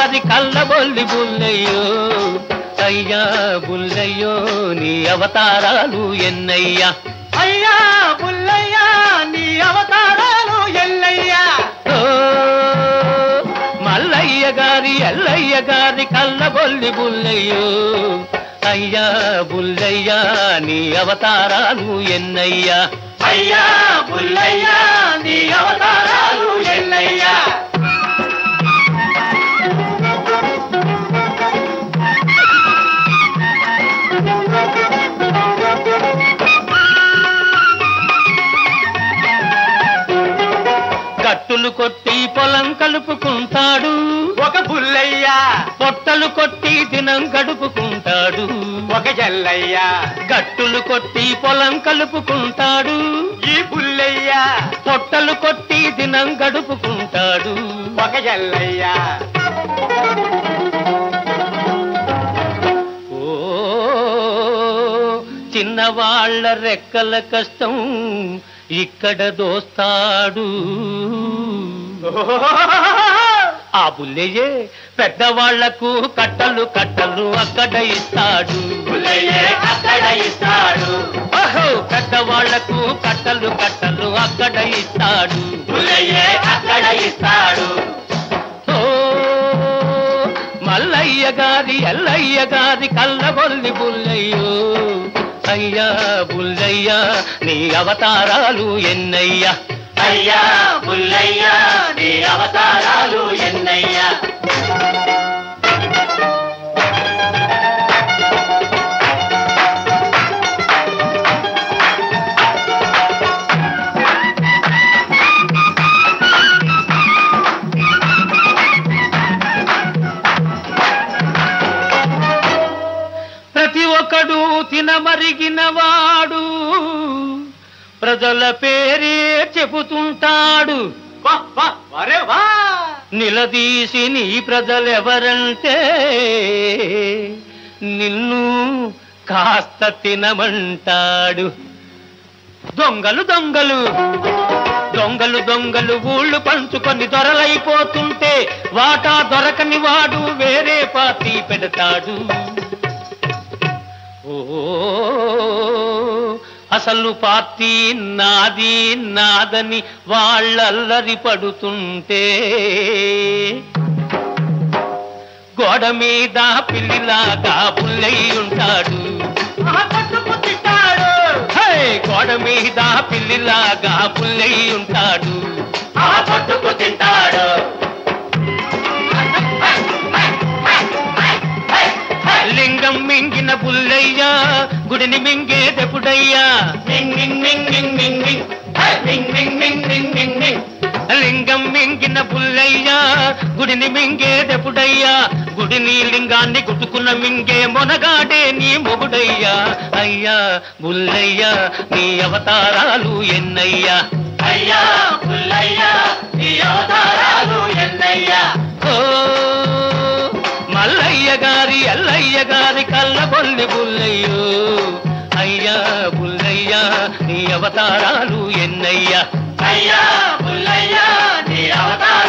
గారి కళ్ళబొల్లి బుల్లయ్యో అయ్యా బుల్లయ్యో నీ అవతారాలు ఎన్నయ్యా అయ్యా పుల్లయ్యా నీ అవతారాలు ఎల్లయ్యా ఓ మల్లయ్య గారి ఎల్లయ్య గారి కళ్ళబొల్లి బుల్లయ్యో అయ్యా బుల్లయ్యా నీ అవతారాలు ఎన్నయ్యా అయ్యా పుల్లయ్యా నీ అవతారాలు ఎల్లయ్యా కట్టులు కొట్టి పొలం కలుపుకుంటాడు ఒక పుల్లయ్యా పొట్టలు కొట్టి దినం గడుపుకుంటాడు ఒక జల్లయ్యా గట్టులు కొట్టి పొలం కలుపుకుంటాడు ఈ పుల్లయ్యా పొట్టలు కొట్టి దినం గడుపుకుంటాడు ఒక జల్లయ్యా ఓ చిన్నవాళ్ళ రెక్కల కష్టం ఇక్కడ దోస్తాడు ఆ బుల్లయ్యే పెద్దవాళ్లకు కట్టలు కట్టలు అక్కడ ఇస్తాడు పుల్లయ్యే అక్కడ ఇస్తాడు ఓహో పెద్దవాళ్లకు కట్టలు కట్టలు అక్కడ ఇస్తాడు పుల్లయ్యే అక్కడ ఇస్తాడు ఓ మల్లయ్య గారి ఎల్లయ్య గారి కళ్ళబొల్లి బుల్లయ్యో అయ్యా బుల్లయ్యా నీ అవతారాలు ఎన్నయ్యా అయ్యా పుల్లయ్యా నీ అవతారాలు ఎన్నయ్యా ప్రతి ఒక్కడు తినమరిగిన వాడు ప్రజల పేరే చెబుతుంటాడు వా వా వరే వా నిలదీసి నీ ప్రజలెవరంటే నిన్ను కాస్త తినమంటాడు దొంగలు దొంగలు దొంగలు దొంగలు ఊళ్ళు పంచుకొని దొరలైపోతుంటే వాటా దొరకని వాడు వేరే పార్టీ పెడతాడు ఓ అసలు పార్టీ నాది నాదని వాళ్ళల్లరి పడుతుంటే గోడ మీద పిల్లిలాగా పుల్లయి ఉంటాడు ఆ పట్టుకు తిట్టాడు హే! గోడ మీద పిల్లిలాగా పుల్లయి ఉంటాడు ఆ పట్టుకు తింటాడు లింగం మింగిన పుల్లయ్యా గుడిని మింగేదెప్పుడయ్యా మింగ్ మింగ్ మింగ్ మింగ్ మింగ్ మింగ్ హే! మింగ్ మింగ్ మింగ్ మింగ్ మింగ్ మింగ్ లింగం మింగిన పుల్లయ్యా గుడిని మింగేదెప్పుడయ్యా గుడిని లింగాన్ని గుట్టుకున్న మింగే మొనగాడే నీ మొగుడయ్యా అయ్యా బుల్లయ్యా నీ అవతారాలు ఎన్నయ్యా అయ్యా పుల్లయ్యా నీ అవతారాలు ఎన్నయ్యా ఓ మల్లయ్య గారి ఎల్లయ్య గారి కళ్ళబొల్లి బుల్లయ్యో అయ్యా బుల్లయ్యా నీ అవతారాలు ఎన్నయ్యా అయ్యా పుల్లయ్యా నీ అవతారాలు